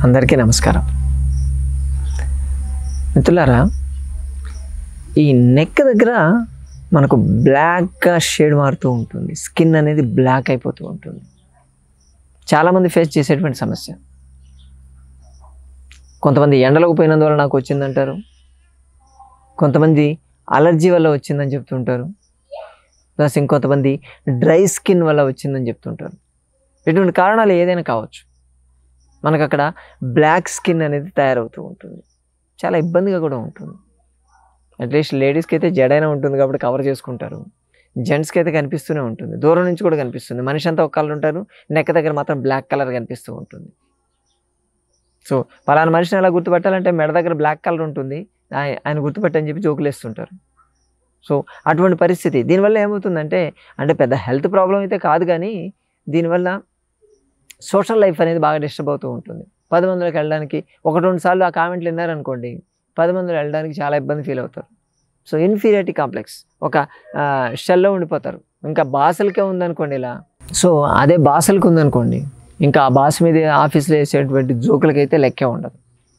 అందరికీ నమస్కారం మిత్రులారా ఈ నెక్ దగ్గర మనకు బ్లాక్గా షేడ్ మారుతూ ఉంటుంది స్కిన్ అనేది బ్లాక్ అయిపోతూ ఉంటుంది చాలామంది ఫేస్ చేసేటువంటి సమస్య కొంతమంది ఎండలకు పోయినందువల్ల నాకు వచ్చిందంటారు కొంతమంది అలర్జీ వల్ల వచ్చిందని చెప్తుంటారు ప్లస్ ఇంకొంతమంది డ్రై స్కిన్ వల్ల వచ్చిందని చెప్తుంటారు ఇటువంటి కారణాలు ఏదైనా కావచ్చు మనకు అక్కడ బ్లాక్ స్కిన్ అనేది తయారవుతూ ఉంటుంది చాలా ఇబ్బందిగా కూడా ఉంటుంది అట్లీస్ట్ లేడీస్కి అయితే జడైనా ఉంటుంది కాబట్టి కవర్ చేసుకుంటారు జెంట్స్కి అయితే కనిపిస్తూనే ఉంటుంది దూరం నుంచి కూడా కనిపిస్తుంది మనిషి అంతా ఒక కలర్ ఉంటారు నెక్ దగ్గర మాత్రం బ్లాక్ కలర్ కనిపిస్తూ ఉంటుంది సో పలానా మనిషిని ఎలా గుర్తుపట్టాలంటే మెడ దగ్గర బ్లాక్ కలర్ ఉంటుంది ఆయ- ఆయన గుర్తుపట్టని చెప్పి జోకులు వేస్తుంటారు సో అటువంటి పరిస్థితి దీనివల్ల ఏమవుతుందంటే అంటే పెద్ద హెల్త్ ప్రాబ్లం అయితే కాదు కానీ దీనివల్ల సోషల్ లైఫ్ అనేది బాగా డిస్టర్బ్ అవుతూ ఉంటుంది పది మందిలోకి వెళ్ళడానికి ఒకటి రెండు సార్లు ఆ కామెంట్లు విన్నారనుకోండి పది మందిలో వెళ్ళడానికి చాలా ఇబ్బంది ఫీల్ అవుతారు సో ఇన్ఫీరియారిటీ కాంప్లెక్స్ ఒక షెల్లో ఉండిపోతారు ఇంకా బాసలకే ఉందనుకోండి ఇలా సో అదే బాసలకు ఉందనుకోండి ఇంకా ఆ బాస్ మీద ఆఫీస్లో వేసేటువంటి జోకులకైతే లెక్కే ఉండదు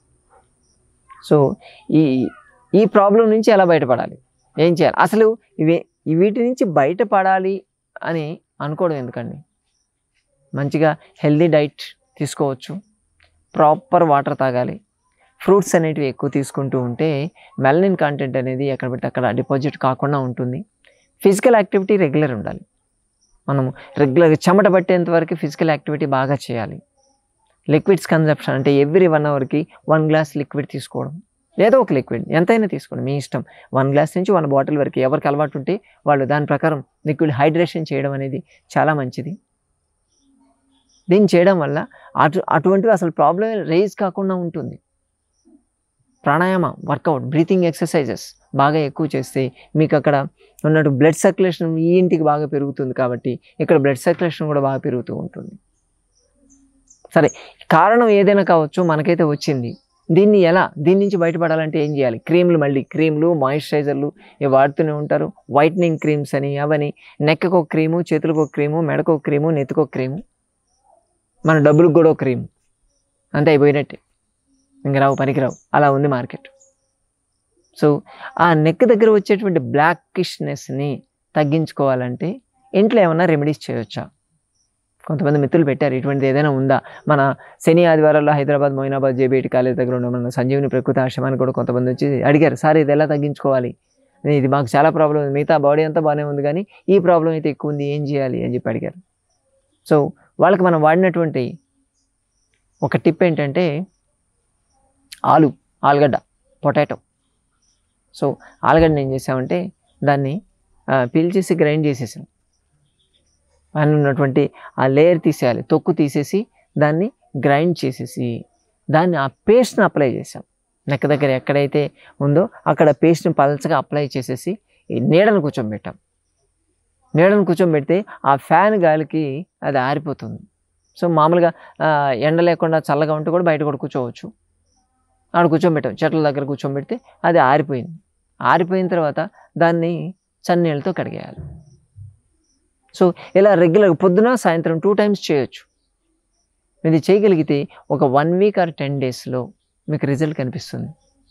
సో ఈ ఈ ప్రాబ్లం నుంచి ఎలా బయటపడాలి ఏం చేయాలి అసలు ఇవి ఈ వీటి నుంచి బయటపడాలి అని అనుకోవడం ఎందుకండి మంచిగా హెల్దీ డైట్ తీసుకోవచ్చు ప్రాపర్ వాటర్ తాగాలి ఫ్రూట్స్ అనేటివి ఎక్కువ తీసుకుంటూ ఉంటే మెలనిన్ కంటెంట్ అనేది ఎక్కడ పెడితే అక్కడ డిపాజిట్ కాకుండా ఉంటుంది ఫిజికల్ యాక్టివిటీ రెగ్యులర్ ఉండాలి మనము రెగ్యులర్గా చెమట పట్టేంత వరకు ఫిజికల్ యాక్టివిటీ బాగా చేయాలి లిక్విడ్స్ కన్జప్షన్ అంటే ఎవ్రీ వన్ అవర్కి వన్ గ్లాస్ లిక్విడ్ తీసుకోవడం ఏదో ఒక లిక్విడ్ ఎంతైనా తీసుకోండి మీ ఇష్టం వన్ గ్లాస్ నుంచి వన్ బాటిల్ వరకు ఎవరికి అలవాటు ఉంటే వాళ్ళు దాని ప్రకారం లిక్విడ్ హైడ్రేషన్ చేయడం అనేది చాలా మంచిది దీన్ని చేయడం వల్ల అటు అటువంటివి అసలు ప్రాబ్లం రేజ్ కాకుండా ఉంటుంది ప్రాణాయామ వర్కౌట్ బ్రీతింగ్ ఎక్సర్సైజెస్ బాగా ఎక్కువ చేస్తే మీకు అక్కడ ఉన్నట్టు బ్లడ్ సర్క్యులేషన్ ఈ ఇంటికి బాగా పెరుగుతుంది కాబట్టి ఇక్కడ బ్లడ్ సర్క్యులేషన్ కూడా బాగా పెరుగుతూ ఉంటుంది సరే కారణం ఏదైనా కావచ్చు మనకైతే వచ్చింది దీన్ని ఎలా దీని నుంచి బయటపడాలంటే ఏం చేయాలి క్రీమ్లు మళ్ళీ క్రీమ్లు మాయిశ్చరైజర్లు ఇవి వాడుతూనే ఉంటారు వైట్నింగ్ క్రీమ్స్ అని అవని నెక్కకు ఒక క్రీము చేతులకు ఒక క్రీము మెడకు ఒక క్రీము నెత్తికి ఒక క్రీము మన డబ్బులకు కూడా ఒక క్రీమ్ అంతే అయిపోయినట్టే ఇంక రావు పనికిరావు అలా ఉంది మార్కెట్ సో ఆ నెక్ దగ్గర వచ్చేటువంటి బ్లాకిష్నెస్ని తగ్గించుకోవాలంటే ఇంట్లో ఏమన్నా రెమెడీస్ చేయొచ్చా కొంతమంది మిత్రులు పెట్టారు ఇటువంటిది ఏదైనా ఉందా మన శని ఆదివారాల్లో హైదరాబాద్ మొయినాబాద్ జేబీటి కాలేజ్ దగ్గర ఉన్న మన సంజీవిని ప్రకృతి ఆశ్రమానికి కూడా కొంతమంది వచ్చి అడిగారు సార్ ఇది ఎలా తగ్గించుకోవాలి ఇది మాకు చాలా ప్రాబ్లం ఉంది మిగతా బాడీ అంతా బాగానే ఉంది కానీ ఈ ప్రాబ్లం అయితే ఎక్కువ ఉంది ఏం చేయాలి అని చెప్పి అడిగారు సో వాళ్ళకి మనం వాడినటువంటి ఒక టిప్ ఏంటంటే ఆలు ఆలుగడ్డ పొటాటో సో ఆలుగడ్డని ఏం చేసామంటే దాన్ని ఆ, పీల్చేసి గ్రైండ్ చేసేసాం దాని ఉన్నటువంటి ఆ లేయర్ తీసేయాలి తొక్కు తీసేసి దాన్ని గ్రైండ్ చేసేసి దాన్ని ఆ పేస్ట్ని అప్లై చేసాం నెక్క దగ్గర ఎక్కడైతే ఉందో అక్కడ పేస్ట్ని పలచగా అప్లై చేసేసి ఈ నీడను కూర్చోబెట్టాం నీడను కూర్చోబెడితే ఆ ఫ్యాన్ గాలికి అది ఆరిపోతుంది సో మామూలుగా ఆ, ఎండ లేకుండా చల్లగా ఉంటే కూడా బయట కూడా కూర్చోవచ్చు ఆడ కూర్చోబెట్టాం చెట్ల దగ్గర కూర్చోబెడితే అది ఆరిపోయింది ఆరిపోయిన తర్వాత దాన్ని చన్నీళ్ళతో కడిగేయాలి సో ఇలా రెగ్యులర్గా పొద్దున సాయంత్రం టూ టైమ్స్ చేయొచ్చు ఇది చేయగలిగితే ఒక వన్ వీక్ ఆర్ టెన్ డేస్లో మీకు రిజల్ట్ కనిపిస్తుంది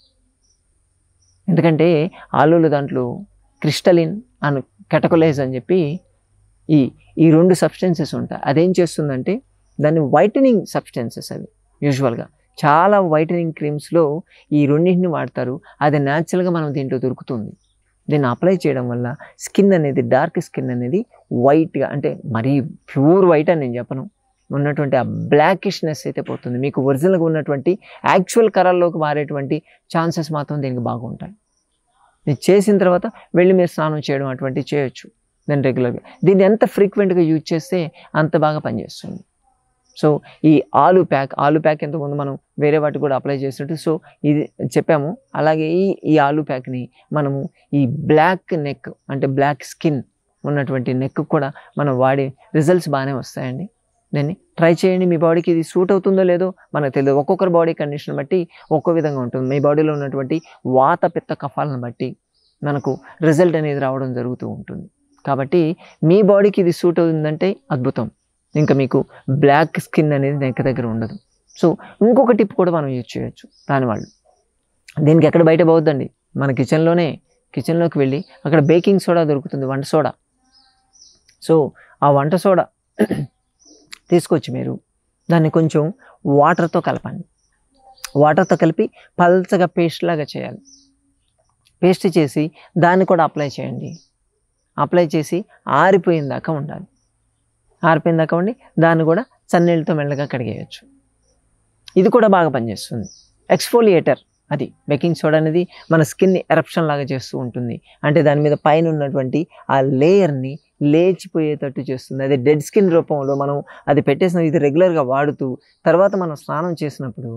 ఎందుకంటే ఆలూలు దాంట్లో క్రిస్టలిన్ అండ్ కెటకోలైజ్ అని చెప్పి ఈ ఈ రెండు సబ్స్టెన్సెస్ ఉంటాయి అదేం చేస్తుందంటే దాన్ని వైటనింగ్ సబ్స్టెన్సెస్ అవి యూజువల్గా చాలా వైటనింగ్ క్రీమ్స్లో ఈ రెండింటిని వాడతారు అది న్యాచురల్గా మనం దీంట్లో దొరుకుతుంది దీన్ని అప్లై చేయడం వల్ల స్కిన్ అనేది డార్క్ స్కిన్ అనేది వైట్గా అంటే మరీ ప్యూర్ వైట్ అని నేను చెప్పను ఉన్నటువంటి ఆ బ్లాకిష్నెస్ అయితే పోతుంది మీకు ఒరిజినల్గా ఉన్నటువంటి యాక్చువల్ కలర్లోకి మారేటువంటి ఛాన్సెస్ మాత్రం దీనికి బాగుంటాయి ఇది చేసిన తర్వాత వెళ్ళి మీరు స్నానం చేయడం అటువంటివి చేయొచ్చు దాన్ని రెగ్యులర్గా దీన్ని ఎంత ఫ్రీక్వెంట్గా యూజ్ చేస్తే అంత బాగా పనిచేస్తుంది సో ఈ ఆలు ప్యాక్ ఆలు ప్యాక్ ఎంతకుముందు మనం వేరే వాటికి కూడా అప్లై చేసినట్టు సో ఇది చెప్పాము అలాగే ఈ ఈ ఆలు ప్యాక్ని మనము ఈ బ్లాక్ నెక్ అంటే బ్లాక్ స్కిన్ ఉన్నటువంటి నెక్ కూడా మనం వాడి రిజల్ట్స్ బాగానే వస్తాయండి దాన్ని ట్రై చేయండి మీ బాడీకి ఇది సూట్ అవుతుందో లేదో మనకు తెలియదు ఒక్కొక్కరి బాడీ కండిషన్ బట్టి ఒక్కో విధంగా ఉంటుంది మీ బాడీలో ఉన్నటువంటి వాత పిత్త కఫాలను బట్టి మనకు రిజల్ట్ అనేది రావడం జరుగుతూ ఉంటుంది కాబట్టి మీ బాడీకి ఇది సూట్ అవుతుందంటే అద్భుతం ఇంకా మీకు బ్లాక్ స్కిన్ అనేది నెక్ దగ్గర ఉండదు సో ఇంకొక టిప్ కూడా మనం యూజ్ చేయొచ్చు దానివల్ల దీనికి ఎక్కడ బయట పోవద్దండి మన కిచెన్లోనే కిచెన్లోకి వెళ్ళి అక్కడ బేకింగ్ సోడా దొరుకుతుంది వంట సోడా సో ఆ వంట సోడా తీసుకొచ్చి మీరు దాన్ని కొంచెం వాటర్తో కలపండి వాటర్తో కలిపి పల్చగా పేస్ట్ లాగా చేయాలి పేస్ట్ చేసి దాన్ని కూడా అప్లై చేయండి అప్లై చేసి ఆరిపోయిన దాకా ఉండాలి ఆరిపోయిన దాకా ఉండి దాన్ని కూడా చన్నీళ్ళతో మెల్లగా కడిగేయచ్చు ఇది కూడా బాగా పనిచేస్తుంది ఎక్స్ఫోలియేటర్ అది బేకింగ్ సోడా అనేది మన స్కిన్ని ఎరప్షన్ లాగా చేస్తూ ఉంటుంది అంటే దాని మీద పైన ఉన్నటువంటి ఆ లేయర్ని లేచిపోయేటట్టు చేస్తుంది అదే డెడ్ స్కిన్ రూపంలో మనం అది పెట్టేసిన ఇది రెగ్యులర్గా వాడుతూ తర్వాత మనం స్నానం చేసినప్పుడు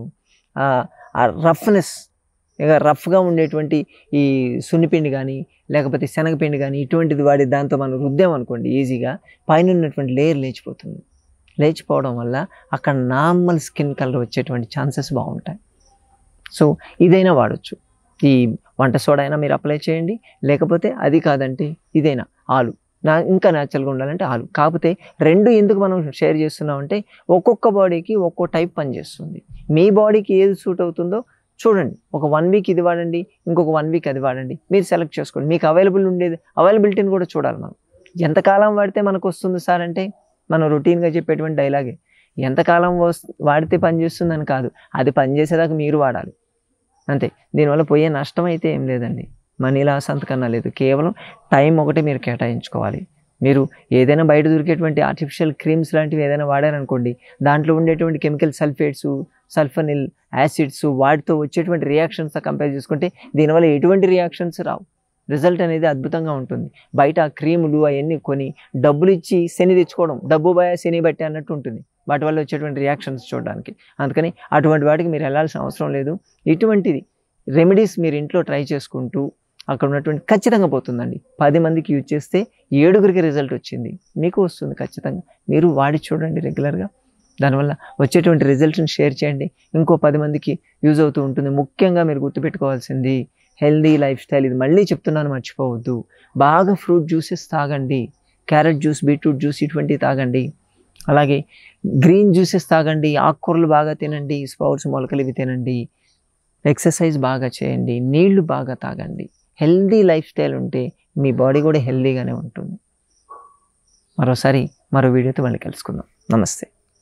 ఆ రఫ్నెస్ ఇక రఫ్గా ఉండేటువంటి ఈ సున్నిపిండి కానీ లేకపోతే శనగపిండి కానీ ఇటువంటిది వాడి దాంతో మనం రుద్దామనుకోండి ఈజీగా పైన ఉన్నటువంటి లేయర్ లేచిపోతుంది లేచిపోవడం వల్ల అక్కడ నార్మల్ స్కిన్ కలర్ వచ్చేటువంటి ఛాన్సెస్ బాగుంటాయి సో ఇదైనా వాడచ్చు ఈ వంట సోడా అయినా మీరు అప్లై చేయండి లేకపోతే అది కాదంటే ఇదైనా ఆలు నా ఇంకా న్యాచురల్గా ఉండాలంటే ఆలు కాకపోతే రెండు ఎందుకు మనం షేర్ చేస్తున్నామంటే ఒక్కొక్క బాడీకి ఒక్కో టైప్ పనిచేస్తుంది మీ బాడీకి ఏది సూట్ అవుతుందో చూడండి ఒక వన్ వీక్ ఇది వాడండి ఇంకొక వన్ వీక్ అది వాడండి మీరు సెలెక్ట్ చేసుకోండి మీకు అవైలబుల్ ఉండేది అవైలబిలిటీని కూడా చూడాలి మనం ఎంతకాలం వాడితే మనకు వస్తుంది సార్ అంటే మనం రొటీన్గా చెప్పేటువంటి డైలాగే ఎంతకాలం వస్ వాడితే పనిచేస్తుందని కాదు అది పనిచేసేదాకా మీరు వాడాలి అంతే దీనివల్ల పోయే నష్టం అయితే ఏం లేదండి మనీ లాస్ అంతకన్నా లేదు కేవలం టైం ఒకటి మీరు కేటాయించుకోవాలి మీరు ఏదైనా బయట దొరికేటువంటి ఆర్టిఫిషియల్ క్రీమ్స్ లాంటివి ఏదైనా వాడారనుకోండి దాంట్లో ఉండేటువంటి కెమికల్ సల్ఫేట్స్ సల్ఫనిల్ యాసిడ్స్ వాటితో వచ్చేటువంటి రియాక్షన్స్ కంపేర్ చేసుకుంటే దీనివల్ల ఎటువంటి రియాక్షన్స్ రావు రిజల్ట్ అనేది అద్భుతంగా ఉంటుంది బయట ఆ క్రీములు అవన్నీ కొని డబ్బులు ఇచ్చి శని తెచ్చుకోవడం డబ్బు భయ శని బట్టి అన్నట్టు ఉంటుంది వాటి వల్ల వచ్చేటువంటి రియాక్షన్స్ చూడడానికి అందుకని అటువంటి వాటికి మీరు వెళ్ళాల్సిన అవసరం లేదు ఇటువంటిది రెమెడీస్ మీరు ఇంట్లో ట్రై చేసుకుంటూ అక్కడ ఉన్నటువంటి ఖచ్చితంగా పోతుందండి పది మందికి యూజ్ చేస్తే ఏడుగురికి రిజల్ట్ వచ్చింది మీకు వస్తుంది ఖచ్చితంగా మీరు వాడి చూడండి రెగ్యులర్గా దానివల్ల వచ్చేటువంటి రిజల్ట్ని షేర్ చేయండి ఇంకో పది మందికి యూజ్ అవుతూ ఉంటుంది ముఖ్యంగా మీరు గుర్తుపెట్టుకోవాల్సింది హెల్దీ లైఫ్ స్టైల్ ఇది మళ్ళీ చెప్తున్నాను మర్చిపోవద్దు బాగా ఫ్రూట్ జ్యూసెస్ తాగండి క్యారెట్ జ్యూస్ బీట్రూట్ జ్యూస్ ఇటువంటివి తాగండి అలాగే గ్రీన్ జ్యూసెస్ తాగండి ఆకుకూరలు బాగా తినండి స్పౌట్స్ మొలకలు ఇవి తినండి ఎక్సర్సైజ్ బాగా చేయండి నీళ్లు బాగా తాగండి హెల్దీ లైఫ్ స్టైల్ ఉంటే మీ బాడీ కూడా హెల్దీగానే ఉంటుంది మరోసారి మరో వీడియోతో మళ్ళీ కలుసుకుందాం నమస్తే